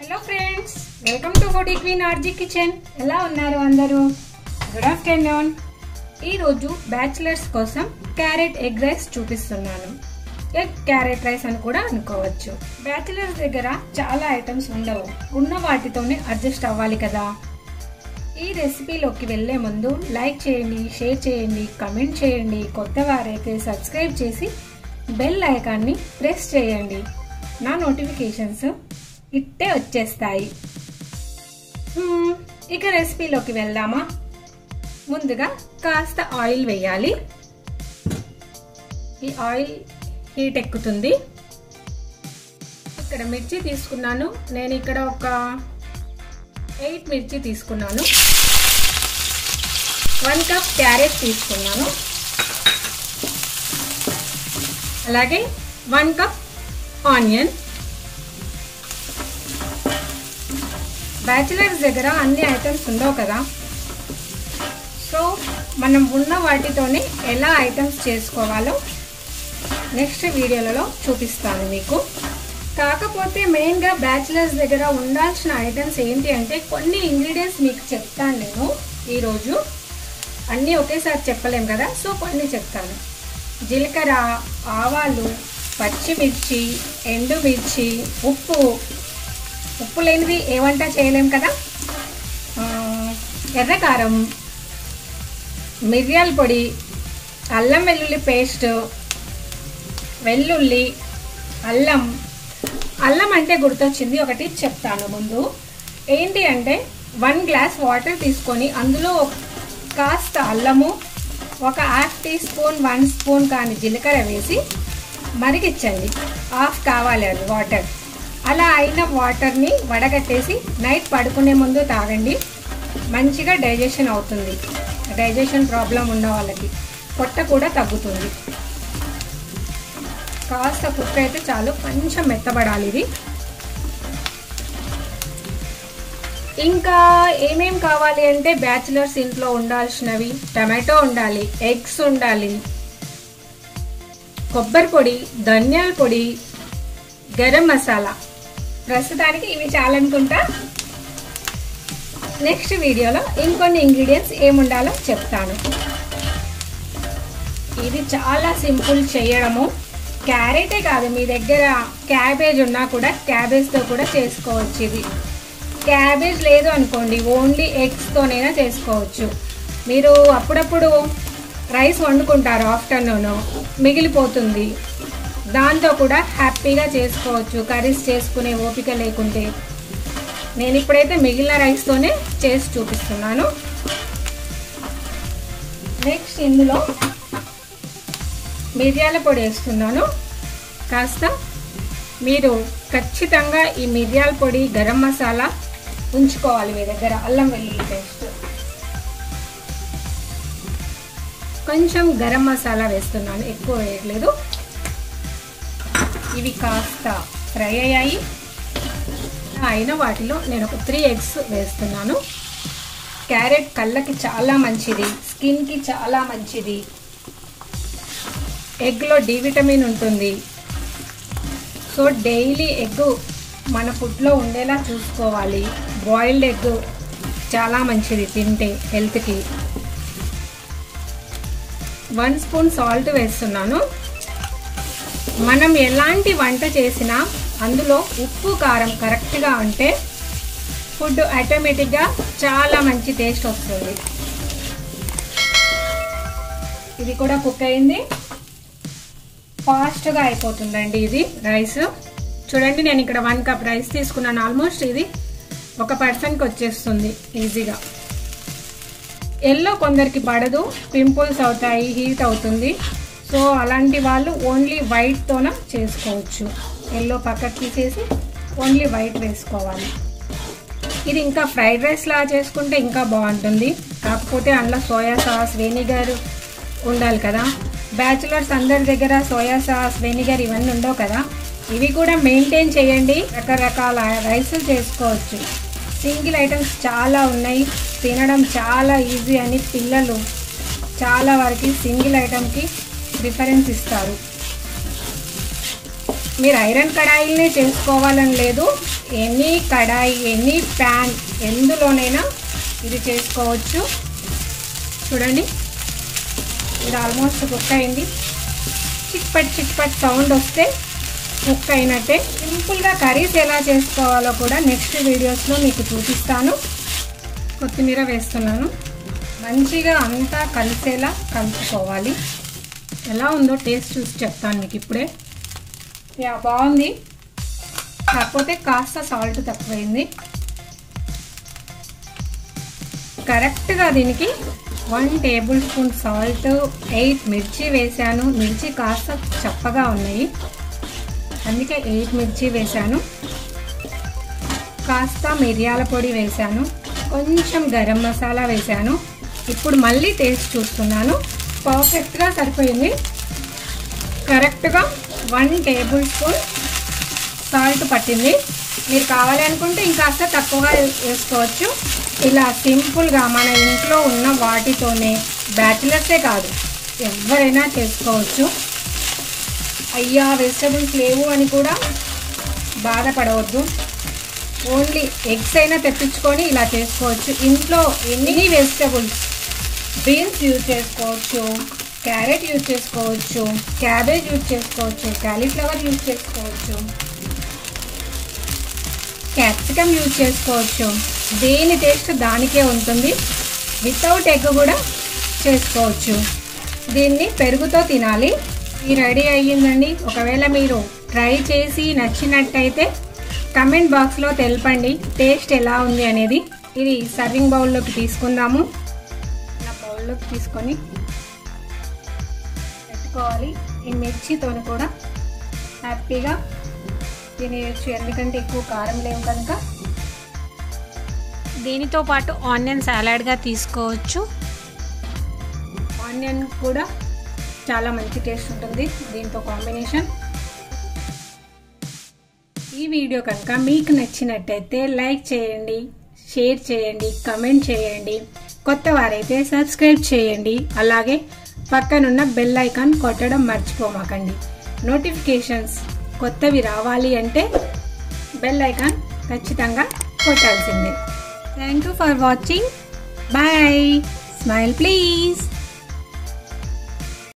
hello friends welcome to foodie queen RG kitchen ఎలా ఉన్నారు అందరూ గుడ్ ఆఫ్టర్నూన్ ఈరోజు బ్యాచిలర్స్ కోసం క్యారెట్ ఎగ్ రైస్ చూపిస్తున్నాను ఎగ్ క్యారెట్ రైస్ అని కూడా అనుకోవచ్చు బ్యాచిలర్స్ దగ్గర చాలా ఐటమ్స్ ఉండవు ఉన్న వాటితోనే అడ్జస్ట్ అవ్వాలి కదా ఈ రెసిపీలోకి వెళ్లే ముందు లైక్ చేయండి షేర్ చేయండి కమెంట్ చేయండి కొత్త వారైతే సబ్స్క్రైబ్ చేసి బెల్ ఐకాన్ని ప్రెస్ చేయండి నా నోటిఫికేషన్స్ ఇట్టే వచ్చేస్తాయి హ్మ్, ఇక రెసిపీలోకి వెళ్దామా ముందుగా కాస్త ఆయిల్ వేయాలి ఈ ఆయిల్ హీట్ ఎక్కుతుంది ఇక్కడ మిర్చి తీసుకున్నాను నేను ఇక్కడ ఒక ఎయిట్ మిర్చి తీసుకున్నాను వన్ కప్ క్యారెట్ తీసుకున్నాను అలాగే వన్ కప్ ఆనియన్ బ్యాచిలర్స్ దగ్గర అన్ని ఐటమ్స్ ఉండవు కదా సో మనం ఉన్న వాటితోనే ఎలా ఐటమ్స్ చేసుకోవాలో నెక్స్ట్ వీడియోలలో చూపిస్తాను మీకు కాకపోతే మెయిన్గా బ్యాచిలర్స్ దగ్గర ఉండాల్సిన ఐటమ్స్ ఏంటి అంటే కొన్ని ఇంగ్రీడియంట్స్ మీకు చెప్తాను నేను ఈరోజు అన్నీ ఒకేసారి చెప్పలేం కదా సో కొన్ని చెప్తాను జీలకర్ర ఆవాలు పచ్చిమిర్చి ఎండుమిర్చి ఉప్పు ఉప్పు లేనిది ఏ వంట చేయలేం కదా ఎర్రకారం మిరియాల పొడి అల్లం వెల్లుల్లి పేస్ట్ వెల్లుల్లి అల్లం అల్లం అంటే గుర్తొచ్చింది ఒకటి చెప్తాను ముందు ఏంటి అంటే వన్ గ్లాస్ వాటర్ తీసుకొని అందులో కాస్త అల్లము ఒక half teaspoon one spoon కానీ జీలకర్ర వేసి మరిగించండి హాఫ్ కావాలి అది వాటర్ అలా అయిన వాటర్ని వడగట్టేసి నైట్ పడుకునే ముందు తాగండి మంచిగా డైజెషన్ అవుతుంది డైజెషన్ ప్రాబ్లం ఉన్న వాళ్ళకి పొట్ట కూడా తగ్గుతుంది కాస్త కుక్ అయితే చాలు కొంచెం మెత్తబడాలి ఇది ఇంకా ఏమేం కావాలి అంటే బ్యాచిలర్స్ ఇంట్లో ఉండాల్సినవి టమాటో ఉండాలి ఎగ్స్ ఉండాలి కొబ్బరి పొడి ధనియాల పొడి గరం మసాలా ప్రస్తుతానికి ఇవి చాలనుకుంటా నెక్స్ట్ వీడియోలో ఇంకొన్ని ఇంగ్రీడియంట్స్ ఏముండాలో చెప్తాను ఇది చాలా సింపుల్ చేయడము క్యారెటే కాదు మీ దగ్గర క్యాబేజ్ ఉన్నా కూడా క్యాబేజ్తో కూడా చేసుకోవచ్చు ఇది క్యాబేజ్ లేదు అనుకోండి ఓన్లీ ఎగ్స్తోనైనా చేసుకోవచ్చు మీరు అప్పుడప్పుడు రైస్ వండుకుంటారు ఆఫ్టర్నూన్ మిగిలిపోతుంది దాంతో కూడా హ్యాపీగా చేసుకోవచ్చు కర్రీస్ చేసుకునే ఓపిక లేకుంటే నేను ఇప్పుడైతే మిగిలిన రైస్తోనే చేసి చూపిస్తున్నాను నెక్స్ట్ ఇందులో మిరియాల పొడి వేస్తున్నాను కాస్త మీరు ఖచ్చితంగా ఈ మిరియాల పొడి గరం మసాలా ఉంచుకోవాలి మీ దగ్గర అల్లం వెల్లుల్లి పేస్ట్ కొంచెం గరం మసాలా వేస్తున్నాను ఎక్కువ వేయట్లేదు ఇవి కాస్త ఫ్రై అయ్యాయి అయిన వాటిలో నేను ఒక త్రీ ఎగ్స్ వేస్తున్నాను క్యారెట్ కళ్ళకి చాలా మంచిది స్కిన్కి చాలా మంచిది ఎగ్లో డి విటమిన్ ఉంటుంది సో డైలీ ఎగ్ మన ఫుడ్లో ఉండేలా చూసుకోవాలి బాయిల్డ్ ఎగ్ చాలా మంచిది తింటే హెల్త్కి వన్ స్పూన్ సాల్ట్ వేస్తున్నాను మనం ఎలాంటి వంట చేసినా అందులో ఉప్పు కారం కరెక్ట్గా ఉంటే ఫుడ్ ఆటోమేటిక్గా చాలా మంచి టేస్ట్ వస్తుంది ఇది కూడా కుక్ అయింది ఫాస్ట్గా అయిపోతుందండి ఇది రైస్ చూడండి నేను ఇక్కడ వన్ కప్ రైస్ తీసుకున్నాను ఆల్మోస్ట్ ఇది ఒక పర్సన్కి వచ్చేస్తుంది ఈజీగా ఎల్లో కొందరికి పడదు పింపుల్స్ అవుతాయి హీట్ అవుతుంది సో అలాంటి వాళ్ళు ఓన్లీ వైట్తోన చేసుకోవచ్చు ఎల్లో పక్కకు తీసేసి ఓన్లీ వైట్ వేసుకోవాలి ఇది ఇంకా ఫ్రైడ్ రైస్ లా చేసుకుంటే ఇంకా బాగుంటుంది కాకపోతే అందులో సోయా సాస్ వెనిగర్ ఉండాలి కదా బ్యాచులర్స్ అందరి దగ్గర సోయా సాస్ వెనిగర్ ఇవన్నీ ఉండవు కదా ఇవి కూడా మెయింటైన్ చేయండి రకరకాల రైసులు చేసుకోవచ్చు సింగిల్ ఐటమ్స్ చాలా ఉన్నాయి తినడం చాలా ఈజీ అని పిల్లలు చాలా వరకు సింగిల్ ఐటమ్కి ప్రిఫరెన్స్ ఇస్తారు మీరు ఐరన్ కడాయిల్ని చేసుకోవాలని లేదు ఎనీ కడాయి ఎనీ ప్యాన్ ఎందులోనైనా ఇది చేసుకోవచ్చు చూడండి ఇది ఆల్మోస్ట్ కుక్ అయింది చిట్పట్ చిట్పట్ సౌండ్ వస్తే కుక్ అయినట్టే సింపుల్గా కర్రీస్ ఎలా చేసుకోవాలో కూడా నెక్స్ట్ వీడియోస్లో మీకు చూపిస్తాను కొత్తిమీర వేస్తున్నాను మంచిగా అంతా కలిసేలా కలుపుకోవాలి ఎలా ఉందో టేస్ట్ చూసి చెప్తాను మీకు ఇప్పుడే యా బాగుంది కాకపోతే కాస్త సాల్ట్ తక్కువైంది కరెక్ట్గా దీనికి one tablespoon salt eight మిర్చి వేసాను మిర్చి కాస్త చప్పగా ఉన్నాయి అందుకే ఎయిట్ మిర్చి వేసాను కాస్త మిరియాల పొడి వేసాను కొంచెం గరం మసాలా వేసాను ఇప్పుడు మళ్ళీ టేస్ట్ చూస్తున్నాను పర్ఫెక్ట్గా సరిపోయింది కరెక్ట్గా వన్ టేబుల్ స్పూన్ సాల్ట్ పట్టింది మీరు కావాలి అనుకుంటే ఇంకాస్త తక్కువగా వేసుకోవచ్చు ఇలా సింపుల్గా మన ఇంట్లో ఉన్న వాటితోనే బ్యాచిలర్సే కాదు ఎవరైనా చేసుకోవచ్చు అయ్యా వెజిటబుల్స్ లేవు అని కూడా బాధపడవద్దు ఓన్లీ ఎగ్స్ అయినా తెప్పించుకొని ఇలా చేసుకోవచ్చు ఇంట్లో ఎన్ని వెజిటబుల్స్ బీన్స్ యూజ్ చేసుకోవచ్చు క్యారెట్ యూజ్ చేసుకోవచ్చు క్యాబేజ్ యూజ్ చేసుకోవచ్చు క్యాలీఫ్లవర్ యూజ్ చేసుకోవచ్చు క్యాప్సికమ్ యూజ్ చేసుకోవచ్చు దేని టేస్ట్ దానికే ఉంటుంది వితౌట్ ఎగ్ కూడా చేసుకోవచ్చు దీన్ని పెరుగుతో తినాలి ఇది రెడీ అయ్యిందండి ఒకవేళ మీరు ట్రై చేసి నచ్చినట్టయితే కమెంట్ బాక్స్లో తెలపండి టేస్ట్ ఎలా ఉంది అనేది ఇది సర్వింగ్ బౌల్లోకి తీసుకుందాము నా బౌల్లోకి తీసుకొని పెట్టుకోవాలి ఈ మిర్చితోని కూడా హ్యాపీగా తినేయచ్చు ఎందుకంటే ఎక్కువ కారం లేవు కనుక దీనితో పాటు ఆనియన్ సాలాడ్గా తీసుకోవచ్చు ఆనియన్ కూడా చాలా మంచి టేస్ట్ ఉంటుంది దీంతో కాంబినేషన్ ఈ వీడియో కనుక మీకు నచ్చినట్టయితే లైక్ చేయండి షేర్ చేయండి కమెంట్ చేయండి కొత్త వారైతే సబ్స్క్రైబ్ చేయండి అలాగే పక్కనున్న బెల్ ఐకాన్ కొట్టడం మర్చిపోమాకండి నోటిఫికేషన్స్ కొత్తవి రావాలి అంటే బెల్ ఐకాన్ ఖచ్చితంగా కొట్టాల్సిందే thank you for watching bye smile please